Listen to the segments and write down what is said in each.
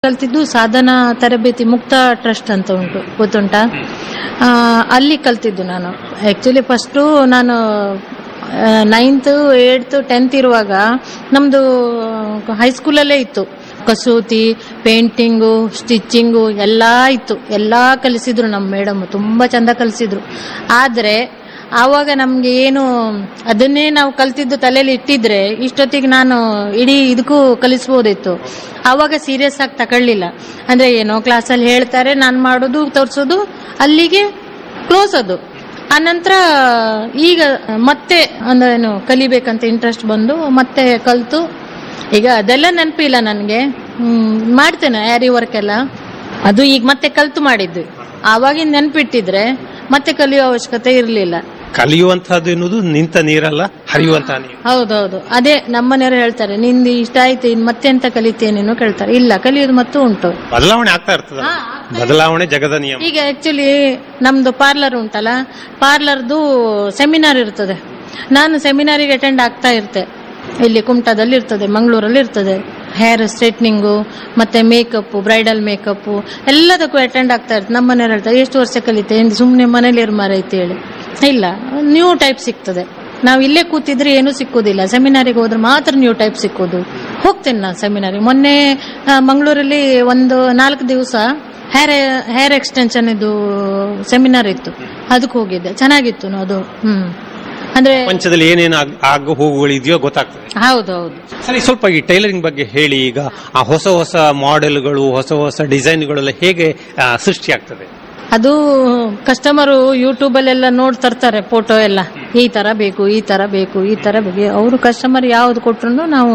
ಕಲ್ತಿದ್ದು ಸಾಧನಾ ತರಬೇತಿ ಮುಕ್ತ ಟ್ರಸ್ಟ್ ಅಂತ ಉಂಟು ಗೊತ್ತುಂಟಾ ಆ, ಅಲ್ಲಿ ಕಲ್ತಿದ್ದು ನಾನು ಆಕ್ಚುಲಿ ಫಸ್ಟು ನಾನು ನೈನ್ತ್ ಏಳ್ತ್ ಟೆಂತ್ ಇರುವಾಗ ನಮ್ಮದು ಹೈಸ್ಕೂಲಲ್ಲೇ ಇತ್ತು ಕಸೂತಿ ಪೇಂಟಿಂಗು ಸ್ಟಿಚ್ಚಿಂಗು ಎಲ್ಲ ಇತ್ತು ಎಲ್ಲ ಕಲಿಸಿದ್ರು ನಮ್ಮ ಮೇಡಮ್ ತುಂಬ ಚಂದ ಕಲಿಸಿದ್ರು ಆದರೆ ಆವಾಗ ನಮ್ಗೆ ಏನು ಅದನ್ನೇ ನಾವು ಕಲ್ತಿದ್ದು ತಲೆಯಲ್ಲಿ ಇಟ್ಟಿದ್ರೆ ಇಷ್ಟೊತ್ತಿಗೆ ನಾನು ಇಡೀ ಇದಕ್ಕೂ ಕಲಿಸ್ಬೋದಿತ್ತು ಆವಾಗ ಸೀರಿಯಸ್ ಆಗಿ ತಗೊಳ್ಳಿಲ್ಲ ಅಂದ್ರೆ ಏನೋ ಕ್ಲಾಸಲ್ಲಿ ಹೇಳ್ತಾರೆ ನಾನು ಮಾಡೋದು ತೋರಿಸೋದು ಅಲ್ಲಿಗೆ ಕ್ಲೋಸ್ ಅದು ಆನಂತರ ಈಗ ಮತ್ತೆ ಅಂದ್ರೇನು ಕಲಿಬೇಕಂತ ಇಂಟ್ರೆಸ್ಟ್ ಬಂದು ಮತ್ತೆ ಕಲ್ತು ಈಗ ಅದೆಲ್ಲ ನೆನಪಿಲ್ಲ ನನಗೆ ಮಾಡ್ತೇನೆ ಆ್ಯರಿ ವರ್ಕ್ ಎಲ್ಲ ಅದು ಈಗ ಮತ್ತೆ ಕಲ್ತು ಮಾಡಿದ್ದು ಆವಾಗಿನ ನೆನಪಿಟ್ಟಿದ್ರೆ ಮತ್ತೆ ಕಲಿಯೋ ಅವಶ್ಯಕತೆ ಇರಲಿಲ್ಲ ಕಲಿಯುವಂತಹದ್ದು ಎನ್ನುವುದು ನಿಂತ ನೀರಲ್ಲ ಹರಿಯುವಂತಹ ನೀರು ಹೌದೌದು ಅದೇ ನಮ್ಮನೆಯವರು ಹೇಳ್ತಾರೆ ನಿಂದು ಇಷ್ಟ ಆಯ್ತು ಇನ್ ಮತ್ತೆ ಎಂತ ಕಲಿತೇನೆ ನೀನು ಕೇಳ್ತಾರೆ ಇಲ್ಲ ಕಲಿಯೋದು ಮತ್ತು ಉಂಟು ಬದಲಾವಣೆ ಆಗ್ತಾ ಇರ್ತದ ಹಾ, ಬದಲಾವಣೆ ಜಗದ ನಿಯಮ ಈಗ ಆಕ್ಚುಲಿ ನಮ್ದು ಪಾರ್ಲರ್ ಉಂಟಲ್ಲ ಪಾರ್ಲರ್ದು ಸೆಮಿನಾರ್ ಇರ್ತದೆ ನಾನು ಸೆಮಿನಾರಿಗೆ ಅಟೆಂಡ್ ಆಗ್ತಾ ಇರ್ತೆ ಇಲ್ಲಿ ಕುಮಟಾದಲ್ಲಿ ಇರ್ತದೆ ಮಂಗಳೂರಲ್ಲಿ ಇರ್ತದೆ ಹೇರ್ ಸ್ಟ್ರೈಟ್ನಿಂಗು ಮತ್ತೆ ಮೇಕಪ್ ಬ್ರೈಡಲ್ ಮೇಕಪ್ ಎಲ್ಲದಕ್ಕೂ ಅಟೆಂಡ್ ಆಗ್ತಾ ಇರ್ತದೆ ನಮ್ಮ ಮನೆಯವ್ರು ಹೇಳ್ತಾರೆ ಎಷ್ಟು ವರ್ಷ ಕಲಿತೆ ಏನು ಸುಮ್ಮನೆ ಮನೇಲಿ ಇರು ಮಾರೈತಿ ಹೇಳಿ ಇಲ್ಲ ನ್ಯೂ ಟೈಪ್ ಸಿಗ್ತದೆ ನಾವು ಇಲ್ಲೇ ಕೂತಿದ್ರೆ ಏನೂ ಸಿಕ್ಕೋದಿಲ್ಲ ಸೆಮಿನಾರಿಗೆ ಹೋದ್ರೆ ಮಾತ್ರ ನ್ಯೂ ಟೈಪ್ ಸಿಕ್ಕೋದು ಹೋಗ್ತೇನೆ ನಾನು ಸೆಮಿನಾರಿಗೆ ಮೊನ್ನೆ ಆ, ಮಂಗಳೂರಲ್ಲಿ ಒಂದು ನಾಲ್ಕು ದಿವಸ ಹೇರ್ ಹೇರ್ ಎಕ್ಸ್ಟೆನ್ಷನ್ ಇದು ಸೆಮಿನಾರ್ ಇತ್ತು ಅದಕ್ಕೆ ಹೋಗಿದ್ದೆ ಚೆನ್ನಾಗಿತ್ತು ಅದು ಹ್ಮ್ ಅಂದ್ರೆ ಪ್ರಪಂಚದಲ್ಲಿ ಏನೇನು ಆಗ್- ಆಗು ಹೋಗುಗಳು ಇದೆಯೋ ಗೊತ್ತಾಗ್ತದೆ ಹೌದೌದು ಸರಿ ಸ್ವಲ್ಪ ಈ ಟೈಲರಿಂಗ್ ಬಗ್ಗೆ ಹೇಳಿ ಈಗ ಆ ಹೊಸ ಹೊಸ ಮಾಡೆಲ್ಗಳು ಹೊಸ ಹೊಸ ಡಿಸೈನ್ಗಳೆಲ್ಲ ಹೇಗೆ ಆ, ಸೃಷ್ಟಿಯಾಗ್ತದೆ ಅದು ಕಸ್ಟಮರು ಯೂಟ್ಯೂಬಲ್ಲೆಲ್ಲ ನೋಡಿ ತರ್ತಾರೆ ಫೋಟೋ ಎಲ್ಲ ಈ ತರ ಬೇಕು ಈ ತರ ಬೇಕು ಈ ತರ ಬೇಕು ಅವರು ಕಸ್ಟಮರ್ ಯಾವ್ದು ಕೊಟ್ರು ನಾವು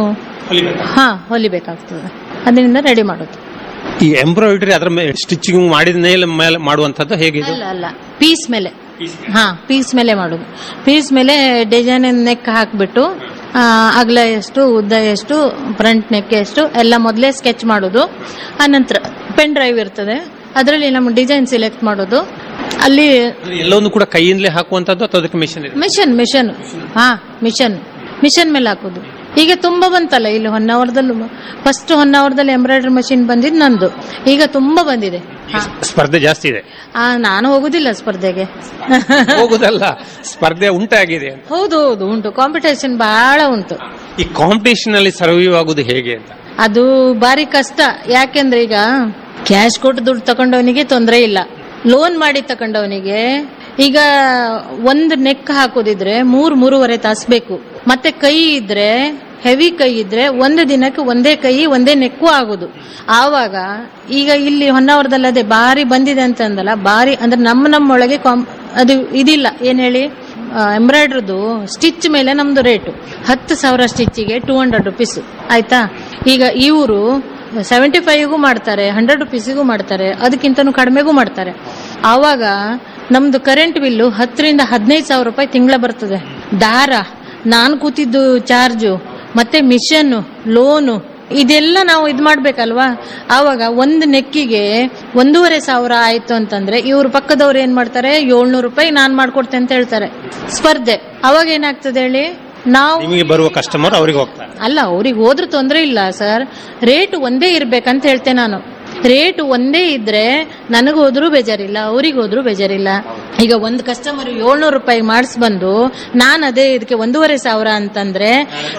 ಹಾ ಹೊಲಿಬೇಕಾಗ್ತದೆ ಅದರಿಂದ ರೆಡಿ ಮಾಡೋದು ಈ ಎಂಬ್ರಾಯ್ಡರಿ ಅದರ ಮೇಲೆ ಸ್ಟಿಚಿಂಗ್ ಮಾಡಿದ ಮೇಲೆ ಮೇಲೆ ಮಾಡುವಂತದ್ದು ಹೇಗೆ ಇದು ಅಲ್ಲ ಅಲ್ಲ ಪೀಸ್ ಮೇಲೆ ಹಾ ಪೀಸ್ ಮೇಲೆ ಮಾಡೋದು ಪೀಸ್ ಮೇಲೆ ಡಿಸೈನ್ ನೆಕ್ ಹಾಕ್ಬಿಟ್ಟು ಆ, ಅಗಲ ಎಷ್ಟು ಉದ್ದ ಎಷ್ಟು ಫ್ರಂಟ್ ನೆಕ್ ಎಷ್ಟು ಎಲ್ಲ ಮೊದಲೇ ಸ್ಕೆಚ್ ಮಾಡೋದು ಆನಂತರ ಪೆನ್ ಡ್ರೈವ್ ಇರ್ತದೆ ಅದರಲ್ಲಿ ನಮ್ಮ ಡಿಸೈನ್ ಸಿಲೆಕ್ಟ್ ಮಾಡೋದು ಅಲ್ಲಿ ಎಲ್ಲವನ್ನು ಕೂಡ ಕೈಯಿಂದಲೇ ಹಾಕುವಂತದ್ದು ಅಥವಾ ಅದಕ್ಕೆ ಮಿಷನ್ ಇದೆ ಮಿಷನ್ ಮಿಷನ್ ಹಾ ಮಿಷನ್ ಮಿಷನ್ ಮೇಲೆ ಹಾಕೋದು ಈಗ ತುಂಬಾ ಬಂತಲ್ಲ ಇಲ್ಲಿ ಹೊನ್ನಾವರದಲ್ಲೂ ಫಸ್ಟ್ ಹೊನ್ನಾವರದಲ್ಲಿ ಎಂಬ್ರಾಯ್ಡರಿ ಮಷಿನ್ ಬಂದಿದ್ದು ನಂದು ಈಗ ತುಂಬಾ ಬಂದಿದೆ ಹಾ. ಸ್ಪರ್ಧೆ ಜಾಸ್ತಿ ಇದೆ ಆ, ನಾನು ಹೋಗುದಿಲ್ಲ ಸ್ಪರ್ಧೆಗೆ ಹೋಗುದಲ್ಲ ಸ್ಪರ್ಧೆ ಉಂಟಾಗಿದೆ ಅಂತ ಹೌದು ಹೌದು ಉಂಟು ಕಾಂಪಿಟೇಷನ್ ಬಹಳ ಉಂಟು ಈ ಕಾಂಪಿಟೇಷನ್ ಅಲ್ಲಿ ಸರ್ವೈವ್ ಆಗುದು ಹೇಗೆ ಅಂತ ಅದು ಬಾರಿ ಕಷ್ಟ ಯಾಕೆಂದ್ರೆ ಈಗ ಕ್ಯಾಶ್ ಕೊಟ್ಟು ದುಡ್ಡು ತಗೊಂಡವನಿಗೆ ತೊಂದರೆ ಇಲ್ಲ ಲೋನ್ ಮಾಡಿ ತಗೊಂಡವನಿಗೆ ಈಗ ಒಂದು ನೆಕ್ ಹಾಕೋದಿದ್ರೆ ಮೂರ್ ಮೂರುವರೆ ತಾಸು ಬೇಕು ಮತ್ತೆ ಕೈ ಇದ್ರೆ ಹೆವಿ ಕೈ ಇದ್ರೆ ಒಂದು ದಿನಕ್ಕೆ ಒಂದೇ ಕೈ ಒಂದೇ ನೆಕ್ಕು ಆಗೋದು ಆವಾಗ ಈಗ ಇಲ್ಲಿ ಹೊನ್ನಾವರದಲ್ಲಿ ಅದೇ ಬಾರಿ ಬಂದಿದೆ ಅಂತ ಅಂದಲ್ಲ ಬಾರಿ ಅಂದ್ರೆ ನಮ್ಮ ನಮ್ಮೊಳಗೆ ಕಾಂ- ಅದು ಇದಿಲ್ಲ ಏನ್ ಹೇಳಿ ಎಂಬ್ರಾಯ್ಡ್ರದು ಸ್ಟಿಚ್ ಮೇಲೆ ನಮ್ದು ರೇಟು ಹತ್ತು ಸಾವಿರ ಸ್ಟಿಚ್ಚಿಗೆ ಟೂ ಹಂಡ್ರೆಡ್ ರುಪೀಸ್ ಆಯ್ತಾ ಈಗ ಇವರು ಸೆವೆಂಟಿ ಫೈವ್ಗೂ ಮಾಡ್ತಾರೆ ಹಂಡ್ರೆಡ್ ರುಪೀಸಿಗೂ ಮಾಡ್ತಾರೆ ಅದಕ್ಕಿಂತನೂ ಕಡಿಮೆಗೂ ಮಾಡ್ತಾರೆ ಆವಾಗ ನಮ್ದು ಕರೆಂಟ್ ಬಿಲ್ಲು ಹತ್ತರಿಂದ ಹದಿನೈದು ಸಾವಿರ ರೂಪಾಯಿ ತಿಂಗಳ ಬರ್ತದೆ ದಾರ ನಾನು ಕೂತಿದ್ದು ಚಾರ್ಜು ಮತ್ತೆ ಮಿಷನ್ನು ಲೋನು ಇದೆಲ್ಲ ನಾವು ಇದು ಮಾಡ್ಬೇಕಲ್ವಾ ಆವಾಗ ಒಂದು ನೆಕ್ಕಿಗೆ ಒಂದೂವರೆ ಸಾವಿರ ಆಯ್ತು ಅಂತಂದ್ರೆ ಇವ್ರ ಪಕ್ಕದವ್ರು ಏನ್ ಮಾಡ್ತಾರೆ ಏಳ್ನೂರು ರೂಪಾಯಿ ನಾನ್ ಮಾಡ್ಕೊಡ್ತೇನೆ ಅಂತ ಹೇಳ್ತಾರೆ ಸ್ಪರ್ಧೆ ಅವಾಗ ಏನಾಗ್ತದೆ ಹೇಳಿ ನಾವು ನಿಮಗೆ ಬರುವ ಕಸ್ಟಮರ್ ಅವರಿಗೆ ಹೋಗ್ತಾರೆ ಅಲ್ಲ ಅವ್ರಿಗೆ ಹೋದ್ರೂ ತೊಂದರೆ ಇಲ್ಲ ಸರ್ ರೇಟ್ ಒಂದೇ ಇರ್ಬೇಕಂತ ಹೇಳ್ತೇನೆ ನಾನು ರೇಟ್ ಒಂದೇ ಇದ್ರೆ ನನಗೆ ಹೋದ್ರೂ ಬೇಜಾರಿಲ್ಲ ಅವ್ರಿಗೆ ಹೋದ್ರೂ ಬೇಜಾರಿಲ್ಲ ಈಗ ಒಂದು ಕಸ್ಟಮರ್ ಏಳ್ನೂರು ರೂಪಾಯಿ ಮಾಡಿಸ್ ಬಂದು ನಾನು ಅದೇ ಇದಕ್ಕೆ ಒಂದೂವರೆ ಸಾವಿರ ಅಂತಂದ್ರೆ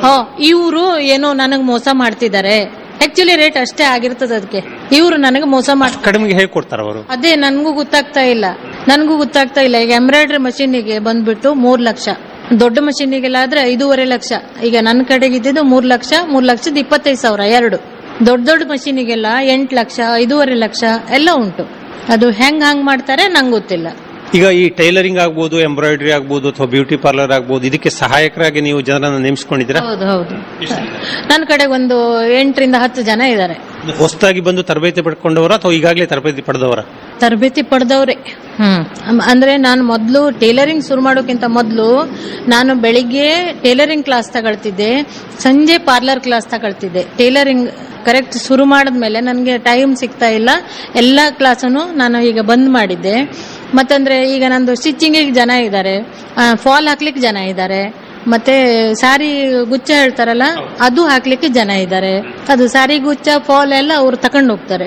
ಇವರು ಏನೋ ನನಗೆ ಮೋಸ ಮಾಡ್ತಿದ್ದಾರೆ ಆಕ್ಚುಲಿ ರೇಟ್ ಅಷ್ಟೇ ಆಗಿರ್ತದೆ ಅದಕ್ಕೆ ಇವರು ನನಗೆ ಮೋಸ ಮಾಡ್ ಕಡಿಮೆಗೆ ಹೇಗೆ ಕೊಡ್ತಾರೆ ಅವರು ಅದೇ ನನಗೂ ಗೊತ್ತಾಗ್ತಾ ಇಲ್ಲ ನನಗೂ ಗೊತ್ತಾಗ್ತಾ ಇಲ್ಲ ಈಗ ಎಂಬ್ರಾಯ್ಡ್ರಿ ಮಷೀನಿಗೆ ಬಂದ್ಬಿಟ್ಟು ಮೂರ್ ಲಕ್ಷ ದೊಡ್ಡ ಮಷೀನಿಗೆಲ್ಲ ಆದ್ರೆ ಐದೂವರೆ ಲಕ್ಷ ಈಗ ನನ್ನ ಕಡೆಗೆ ಇದ್ದಿದ್ದು ಮೂರ್ ಲಕ್ಷ ಮೂರ್ ಲಕ್ಷದ ಇಪ್ಪತ್ತೈದು ಸಾವಿರ ಎರಡು ದೊಡ್ಡ ದೊಡ್ಡ ಮಷೀನಿಗೆಲ್ಲ ಎಂಟು ಲಕ್ಷ ಐದೂವರೆ ಲಕ್ಷ ಎಲ್ಲ ಉಂಟು ಅದು ಹೆಂಗ್ ಹಂಗ್ ಮಾಡ್ತಾರೆ ನಂಗೆ ಗೊತ್ತಿಲ್ಲ ಈಗ ಈ ಟೈಲರಿಂಗ್ ಆಗ್ಬೋದು ಎಂಬ್ರಾಯ್ಡರಿ ಆಗ್ಬೋದು ಅಥವಾ ಬ್ಯೂಟಿ ಪಾರ್ಲರ್ ಆಗ್ಬೋದು ಇದಕ್ಕೆ ಸಹಾಯಕರಾಗಿ ನೀವು ಜನರನ್ನ ನೇಮಿಸ್ಕೊಂಡಿದ್ದೀರಾ ಹೌದು ಹೌದು ನನ್ನ ಕಡೆ ಒಂದು ಎಂಟರಿಂದ ಹತ್ತು ಜನ ಇದ್ದಾರೆ ಹೊಸದಾಗಿ ಬಂದು ತರಬೇತಿ ಪಡ್ಕೊಂಡವರ ಅಥವಾ ಈಗಾಗಲೇ ತರಬೇತಿ ಪಡೆದವರ ತರಬೇತಿ ಪಡೆದವ್ರೆ ಹ್ಮ್ ಅಮ್- ಅಂದ್ರೆ ನಾನು ಮೊದಲು ಟೇಲರಿಂಗ್ ಶುರು ಮಾಡೋಕ್ಕಿಂತ ಮೊದಲು ನಾನು ಬೆಳಿಗ್ಗೆ ಟೇಲರಿಂಗ್ ಕ್ಲಾಸ್ ತಗೊಳ್ತಿದ್ದೆ ಸಂಜೆ ಪಾರ್ಲರ್ ಕ್ಲಾಸ್ ತಗೊಳ್ತಿದ್ದೆ ಟೇಲರಿಂಗ್ ಕರೆಕ್ಟ್ ಶುರು ಮಾಡಿದ್ಮೇಲೆ ನನಗೆ ಟೈಮ್ ಸಿಗ್ತಾ ಇಲ್ಲ ಎಲ್ಲ ಕ್ಲಾಸನ್ನು ನಾನು ಈಗ ಬಂದ್ ಮಾಡಿದ್ದೆ ಮತ್ತಂದ್ರೆ ಈಗ ನಂದು ಸ್ಟಿಚಿಂಗಿಗೆ ಜನ ಇದ್ದಾರೆ ಫಾಲ್ ಹಾಕ್ಲಿಕ್ಕೆ ಜನ ಇದ್ದಾರೆ ಮತ್ತೆ ಸಾರಿ ಗುಚ್ಚ ಹೇಳ್ತಾರಲ್ಲ ಅದು ಹಾಕ್ಲಿಕ್ಕೆ ಜನ ಇದ್ದಾರೆ ಅದು ಸಾರಿ ಗುಚ್ಚ ಫಾಲ್ ಎಲ್ಲ ಅವ್ರು ತಕೊಂಡು ಹೋಗ್ತಾರೆ